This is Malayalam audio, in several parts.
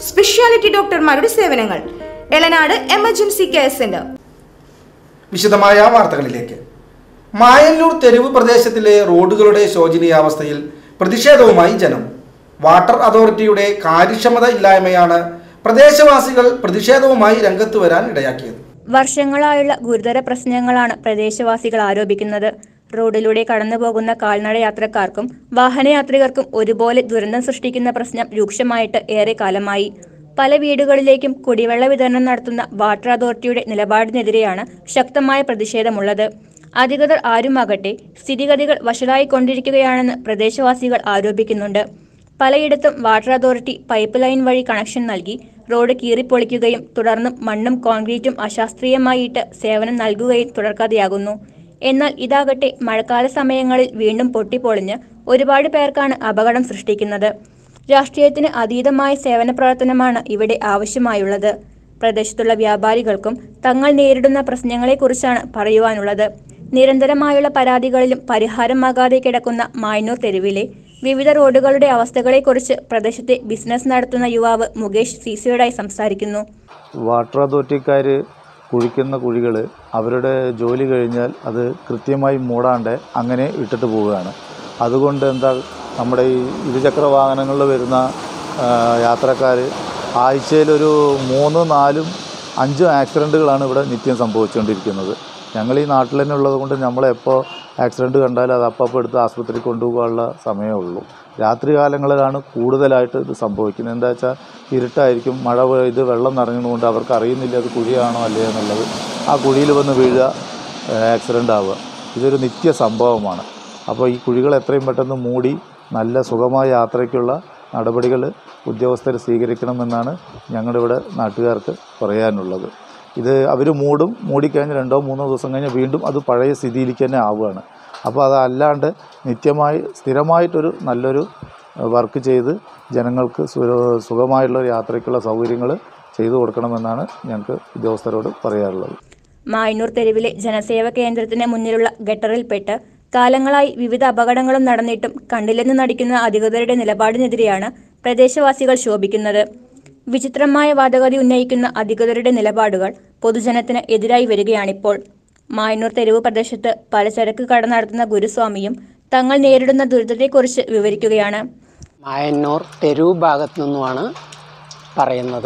സ്പെഷ്യാലിറ്റി ഡോക്ടർമാരുടെ സേവനങ്ങൾ എളനാട് എമർജൻസി കെയർ സെന്റർ വിശദമായ വാർത്തകളിലേക്ക് മായന്നൂർ തെരുവ് പ്രദേശത്തിലെ റോഡുകളുടെ ശോചനീയാവസ്ഥയിൽ പ്രതിഷേധവുമായി ജനം വാട്ടർ അതോറിറ്റിയുടെ കാര്യക്ഷമത ഇല്ലായ്മയാണ് പ്രദേശവാസികൾ പ്രതിഷേധവുമായി രംഗത്ത് വരാൻ ഇടയാക്കിയത് വർഷങ്ങളായുള്ള ഗുരുതര പ്രശ്നങ്ങളാണ് പ്രദേശവാസികൾ ആരോപിക്കുന്നത് റോഡിലൂടെ കടന്നുപോകുന്ന കാൽനട യാത്രക്കാർക്കും വാഹനയാത്രികർക്കും ഒരുപോലെ ദുരന്തം സൃഷ്ടിക്കുന്ന പ്രശ്നം രൂക്ഷമായിട്ട് ഏറെ കാലമായി പല വീടുകളിലേക്കും കുടിവെള്ള വിതരണം നടത്തുന്ന വാട്ടർ അതോറിറ്റിയുടെ നിലപാടിനെതിരെയാണ് ശക്തമായ പ്രതിഷേധമുള്ളത് അധികൃതർ ആരുമാകട്ടെ സ്ഥിതിഗതികൾ വഷളായിക്കൊണ്ടിരിക്കുകയാണെന്ന് പ്രദേശവാസികൾ ആരോപിക്കുന്നുണ്ട് പലയിടത്തും വാട്ടർ അതോറിറ്റി പൈപ്പ് ലൈൻ വഴി കണക്ഷൻ നൽകി റോഡ് കീറിപ്പൊളിക്കുകയും തുടർന്നും മണ്ണും കോൺക്രീറ്റും അശാസ്ത്രീയമായിട്ട് സേവനം നൽകുകയും തുടർക്കഥയാകുന്നു എന്നാൽ ഇതാകട്ടെ മഴക്കാല സമയങ്ങളിൽ വീണ്ടും പൊട്ടിപ്പൊളിഞ്ഞ് ഒരുപാട് പേർക്കാണ് അപകടം സൃഷ്ടിക്കുന്നത് രാഷ്ട്രീയത്തിന് അതീതമായ സേവന പ്രവർത്തനമാണ് ഇവിടെ ആവശ്യമായുള്ളത് പ്രദേശത്തുള്ള വ്യാപാരികൾക്കും തങ്ങൾ നേരിടുന്ന പ്രശ്നങ്ങളെക്കുറിച്ചാണ് പറയുവാനുള്ളത് നിരന്തരമായുള്ള പരാതികളിലും പരിഹാരമാകാതെ കിടക്കുന്ന മായന്നൂർ തെരുവിലെ വിവിധ റോഡുകളുടെ അവസ്ഥകളെക്കുറിച്ച് പ്രദേശത്തെ ബിസിനസ് നടത്തുന്ന യുവാവ് മുകേഷ് സിസിയോടായി സംസാരിക്കുന്നു വാട്ടർ അതോറിറ്റിക്കാർ കുഴിക്കുന്ന കുഴികൾ അവരുടെ ജോലി കഴിഞ്ഞാൽ അത് കൃത്യമായി മൂടാണ്ട് അങ്ങനെ ഇട്ടിട്ട് പോവുകയാണ് അതുകൊണ്ട് എന്താ നമ്മുടെ ഈ ഇരുചക്ര വാഹനങ്ങളിൽ വരുന്ന യാത്രക്കാർ ആഴ്ചയിലൊരു മൂന്ന് നാലും അഞ്ചും ആക്സിഡൻറ്റുകളാണ് ഇവിടെ നിത്യം സംഭവിച്ചുകൊണ്ടിരിക്കുന്നത് ഞങ്ങൾ ഈ നാട്ടിൽ തന്നെ ഉള്ളത് കൊണ്ട് നമ്മളെപ്പോൾ ആക്സിഡൻറ്റ് കണ്ടാൽ അത് അപ്പം എടുത്ത് ആശുപത്രിയിൽ കൊണ്ടുപോകാനുള്ള സമയമേ ഉള്ളൂ രാത്രി കാലങ്ങളിലാണ് കൂടുതലായിട്ട് ഇത് സംഭവിക്കുന്നത് എന്താ വെച്ചാൽ ഇരുട്ടായിരിക്കും മഴ പെയ്ത് വെള്ളം നിറഞ്ഞതുകൊണ്ട് അവർക്ക് അറിയുന്നില്ല അത് കുഴിയാണോ അല്ലേ എന്നുള്ളത് ആ കുഴിയിൽ വന്ന് വീഴുക ആക്സിഡൻ്റ് ആവുക ഇതൊരു നിത്യ സംഭവമാണ് അപ്പോൾ ഈ കുഴികൾ എത്രയും പെട്ടെന്ന് മൂടി നല്ല സുഖമായ യാത്രയ്ക്കുള്ള നടപടികൾ ഉദ്യോഗസ്ഥർ സ്വീകരിക്കണമെന്നാണ് ഞങ്ങളുടെ ഇവിടെ നാട്ടുകാർക്ക് പറയാനുള്ളത് ഇത് അവർ മൂടും മൂടിക്കഴിഞ്ഞ് രണ്ടോ മൂന്നോ ദിവസം കഴിഞ്ഞ് വീണ്ടും അത് പഴയ സ്ഥിതിയിലേക്ക് തന്നെ ആവുകയാണ് അപ്പോൾ അതല്ലാണ്ട് നിത്യമായി സ്ഥിരമായിട്ടൊരു നല്ലൊരു വർക്ക് ചെയ്ത് ജനങ്ങൾക്ക് സുര- സുഖമായിട്ടുള്ള ഒരു യാത്രയ്ക്കുള്ള സൗകര്യങ്ങൾ ചെയ്തു കൊടുക്കണമെന്നാണ് ഞങ്ങൾക്ക് ഉദ്യോഗസ്ഥരോട് പറയാറുള്ളത് മായന്നൂർ തെരുവിലെ ജനസേവ കേന്ദ്രത്തിന് മുന്നിലുള്ള ഗട്ടറിൽപ്പെട്ട് കാലങ്ങളായി വിവിധ അപകടങ്ങളും നടന്നിട്ടും കണ്ടില്ലെന്ന് നടിക്കുന്ന അധികൃതരുടെ നിലപാടിനെതിരെയാണ് പ്രദേശവാസികൾ ശോഭിക്കുന്നത് വിചിത്രമായ വാദഗതി ഉന്നയിക്കുന്ന അധികൃതരുടെ നിലപാടുകൾ പൊതുജനത്തിന് എതിരായി വരികയാണിപ്പോൾ മായന്നൂർ തെരുവ് പ്രദേശത്ത് പലചരക്ക് കട നടത്തുന്ന ഗുരുസ്വാമിയും തങ്ങൾ നേരിടുന്ന ദുരിതത്തെക്കുറിച്ച് വിവരിക്കുകയാണ് മായന്നൂർ തെരുവ് ഭാഗത്തു നിന്നുമാണ് പറയുന്നത്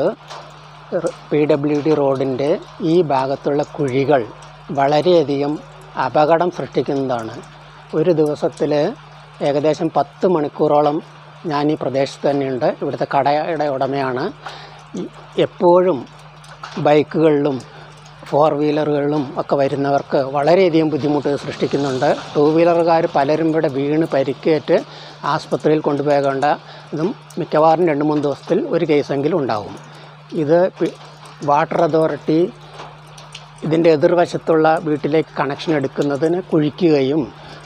പി ഡബ്ല്യു ഡി റോഡിൻ്റെ ഈ ഭാഗത്തുള്ള കുഴികൾ വളരെയധികം അപകടം സൃഷ്ടിക്കുന്നതാണ് ഒരു ദിവസത്തിൽ ഏകദേശം പത്ത് മണിക്കൂറോളം ഞാൻ ഈ പ്രദേശത്ത് തന്നെയുണ്ട് ഇവിടുത്തെ കടയുടെ ഉടമയാണ് ഈ- എപ്പോഴും ബൈക്കുകളിലും ഫോർ വീലറുകളിലും ഒക്കെ വരുന്നവർക്ക് വളരെയധികം ബുദ്ധിമുട്ട് സൃഷ്ടിക്കുന്നുണ്ട് ടൂ വീലറുകാർ പലരും ഇവിടെ വീണ് പരിക്കേറ്റ് ആസ്പത്രിയിൽ കൊണ്ടുപോകേണ്ട ഇതും മിക്കവാറും രണ്ട് മൂന്ന് ദിവസത്തിൽ ഒരു കേസെങ്കിലും ഉണ്ടാവും ഇത് പി- വാട്ടർ അതോറിറ്റി ഇതിൻ്റെ എതിർവശത്തുള്ള വീട്ടിലേക്ക് കണക്ഷൻ എടുക്കുന്നതിന് കുഴിക്കുകയും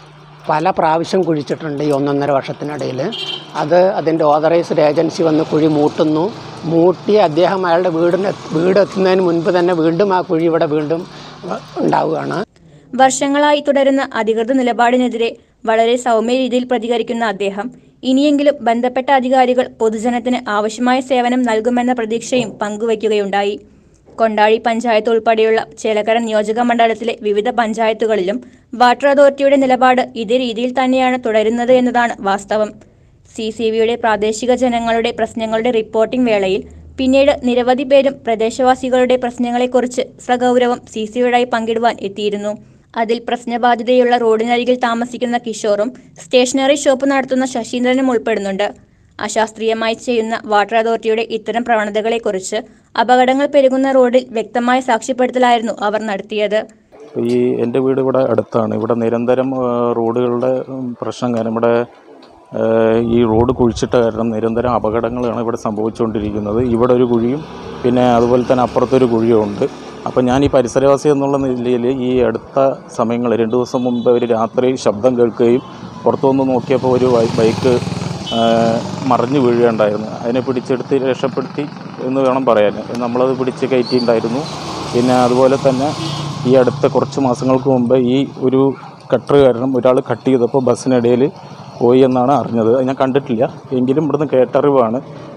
പല പ്രാവശ്യം കുഴിച്ചിട്ടുണ്ട് ഈ ഒന്നൊന്നര വർഷത്തിനിടയിൽ അത് അതിൻ്റെ ഓതറൈസ്ഡ് ഏജൻസി വന്ന് കുഴി മൂട്ടുന്നു മൂട്ടി അദ്ദേഹം അയാളുടെ വീടിന് വീടെത്തുന്നതിന് മുൻപ് തന്നെ വീണ്ടും ആ കുഴി ഇവിടെ വീണ്ടും ഉണ്ടാവുകയാണ് വർഷങ്ങളായി തുടരുന്ന അധികൃത നിലപാടിനെതിരെ വളരെ സൗമ്യ രീതിയിൽ പ്രതികരിക്കുന്ന അദ്ദേഹം ഇനിയെങ്കിലും ബന്ധപ്പെട്ട അധികാരികൾ പൊതുജനത്തിന് ആവശ്യമായ സേവനം നൽകുമെന്ന പ്രതീക്ഷയും പങ്കുവയ്ക്കുകയുണ്ടായി കൊണ്ടാഴി പഞ്ചായത്ത് ഉൾപ്പെടെയുള്ള ചേലക്കര നിയോജക മണ്ഡലത്തിലെ വിവിധ പഞ്ചായത്തുകളിലും വാട്ടർ അതോറിറ്റിയുടെ നിലപാട് ഇതേ രീതിയിൽ തന്നെയാണ് തുടരുന്നത് എന്നതാണ് വാസ്തവം സി സി വിയുടെ പ്രാദേശിക ജനങ്ങളുടെ പ്രശ്നങ്ങളുടെ റിപ്പോർട്ടിംഗ് വേളയിൽ പിന്നീട് നിരവധി പേരും പ്രദേശവാസികളുടെ പ്രശ്നങ്ങളെക്കുറിച്ച് സഗൗരവം സി സി വിയുമായി പങ്കിടുവാൻ എത്തിയിരുന്നു അതിൽ പ്രശ്നബാധിതയുള്ള റോഡിനരികിൽ താമസിക്കുന്ന കിഷോറും സ്റ്റേഷനറി ഷോപ്പ് നടത്തുന്ന ശശീന്ദ്രനും ഉൾപ്പെടുന്നുണ്ട് അശാസ്ത്രീയമായി ചെയ്യുന്ന വാട്ടർ അതോറിറ്റിയുടെ ഇത്തരം പ്രവണതകളെക്കുറിച്ച് അപകടങ്ങൾ പെരുകുന്ന റോഡിൽ വ്യക്തമായ സാക്ഷ്യപ്പെടുത്തലായിരുന്നു അവർ നടത്തിയത് ഈ എൻ്റെ വീട് ഇവിടെ അടുത്താണ് ഇവിടെ നിരന്തരം ആ, റോഡുകളുടെ ഉം, പ്രശ്നം കാരണം ഇവിടെ ആ, ഈ റോഡ് കുഴിച്ചിട്ട കാരണം നിരന്തരം അപകടങ്ങളാണ് ഇവിടെ സംഭവിച്ചുകൊണ്ടിരിക്കുന്നത് ഇവിടെ ഒരു കുഴിയും പിന്നെ അതുപോലെ തന്നെ അപ്പുറത്തൊരു കുഴിയും ഉണ്ട് അപ്പോൾ ഞാൻ ഈ പരിസരവാസി എന്നുള്ള നിലയിൽ ഈ അടുത്ത സമയങ്ങളിൽ രണ്ട് ദിവസം മുമ്പ് ഒരു രാത്രി ശബ്ദം കേൾക്കുകയും പുറത്തു വന്ന് നോക്കിയപ്പോൾ ഒരു ബൈ- ബൈക്ക് ആ, മറിഞ്ഞു വീഴുകയുണ്ടായിരുന്നു അതിനെ പിടിച്ചെടുത്ത് രക്ഷപ്പെടുത്തി എന്ന് വേണം പറയാൻ നമ്മളത് പിടിച്ച് കയറ്റിയിട്ടുണ്ടായിരുന്നു പിന്നെ അതുപോലെ തന്നെ ഈ അടുത്ത കുറച്ച് മാസങ്ങൾക്ക് മുമ്പ് ഈ ഒരു കട്ടർ കാരണം ഒരാൾ കട്ട് ചെയ്തപ്പോൾ ബസ്സിനിടയിൽ പോയി എന്നാണ് അറിഞ്ഞത് അത് ഞാൻ കണ്ടിട്ടില്ല എങ്കിലും ഇവിടുന്ന് കേട്ടറിവാണ്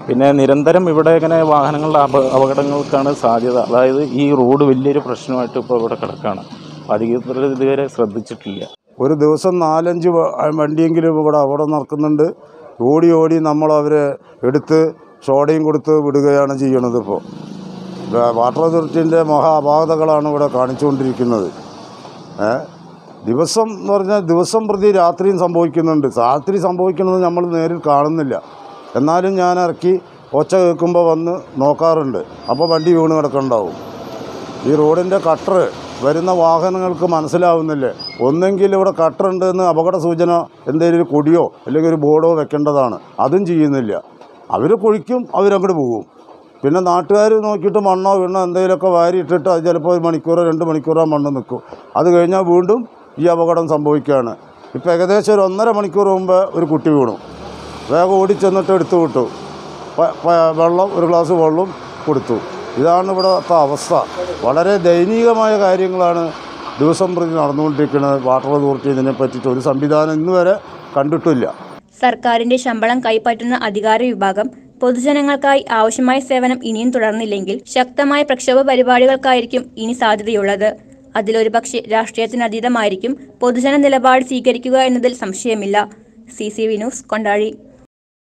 പിന്നെ നിരന്തരം ഇവിടെ ഇങ്ങനെ വാഹനങ്ങളുടെ അപ അപകടങ്ങൾക്കാണ് സാധ്യത അതായത് ഈ റോഡ് വലിയൊരു പ്രശ്നമായിട്ട് ഇപ്പോൾ ഇവിടെ കിടക്കുകയാണ് അധികൃതർ ഇതുവരെ ശ്രദ്ധിച്ചിട്ടില്ല ഒരു ദിവസം നാലഞ്ച് വ- വണ്ടിയെങ്കിലും ഇവിടെ അവിടെ നടക്കുന്നുണ്ട് ഓടി ഓടി നമ്മൾ അവരെ എടുത്ത് ഷോടയും കൊടുത്ത് വിടുകയാണ് ചെയ്യണത് ഇപ്പോൾ വാട്ടർ അതോറിറ്റീൻ്റെ മഹാ അപാകതകളാണ് ഇവിടെ കാണിച്ചുകൊണ്ടിരിക്കുന്നത് ഏ ദിവസം എന്ന് പറഞ്ഞാൽ ദിവസം പ്രതി രാത്രിയും സംഭവിക്കുന്നുണ്ട് രാത്രി സംഭവിക്കുന്നത് നമ്മൾ നേരിൽ കാണുന്നില്ല എന്നാലും ഞാൻ ഇറക്കി ഒച്ച കേൾക്കുമ്പോൾ വന്ന് നോക്കാറുണ്ട് അപ്പോൾ വണ്ടി വീണ് കിടക്കുന്നുണ്ടാവും ഈ റോഡിൻ്റെ കട്ടർ വരുന്ന വാഹനങ്ങൾക്ക് മനസ്സിലാവുന്നില്ലേ ഒന്നെങ്കിൽ ഇവിടെ കട്ടർ ഉണ്ടെന്ന് അപകട സൂചന എന്തെങ്കിലും ഒരു കൊടിയോ അല്ലെങ്കിൽ ഒരു ബോർഡോ വെക്കേണ്ടതാണ് അതും ചെയ്യുന്നില്ല അവർ കുഴിക്കും അവരങ്ങോട്ട് പോകും പിന്നെ നാട്ടുകാർ നോക്കിയിട്ട് മണ്ണോ വീണോ എന്തെങ്കിലുമൊക്കെ വാരി ഇട്ടിട്ട് അത് ചിലപ്പോൾ ഒരു മണിക്കൂറോ രണ്ട് മണിക്കൂറോ മണ്ണ് നിൽക്കും അത് കഴിഞ്ഞാൽ വീണ്ടും ഈ അപകടം സംഭവിക്കുകയാണ് ഇപ്പോൾ ഏകദേശം ഒരു ഒന്നര മണിക്കൂർ മുമ്പ് ഒരു കുട്ടി വീണു വേഗം ഓടിച്ചെന്നിട്ട് എടുത്തു വിട്ടു പ- പ- വെള്ളം ഒരു ഗ്ലാസ് വെള്ളം കൊടുത്തു ഇതാണ് ഇവിടുത്തെ അവസ്ഥ വളരെ ദയനീയമായ കാര്യങ്ങളാണ് ദിവസം പ്രതി നടന്നുകൊണ്ടിരിക്കുന്നത് വാട്ടർ അതോറിറ്റി ഇതിനെ പറ്റിയിട്ട് ഒരു സംവിധാനം ഇന്ന് വരെ കണ്ടിട്ടില്ല സർക്കാരിന്റെ ശമ്പളം കൈപ്പറ്റുന്ന അധികാര വിഭാഗം പൊതുജനങ്ങൾക്കായി ആവശ്യമായ സേവനം ഇനിയും തുടർന്നില്ലെങ്കിൽ ശക്തമായ പ്രക്ഷോഭ പരിപാടികൾക്കായിരിക്കും ഇനി സാധ്യതയുള്ളത് അതിലൊരു പക്ഷേ രാഷ്ട്രീയത്തിനതീതമായിരിക്കും പൊതുജന നിലപാട് സ്വീകരിക്കുക എന്നതിൽ സംശയമില്ല C C V news Kondazhy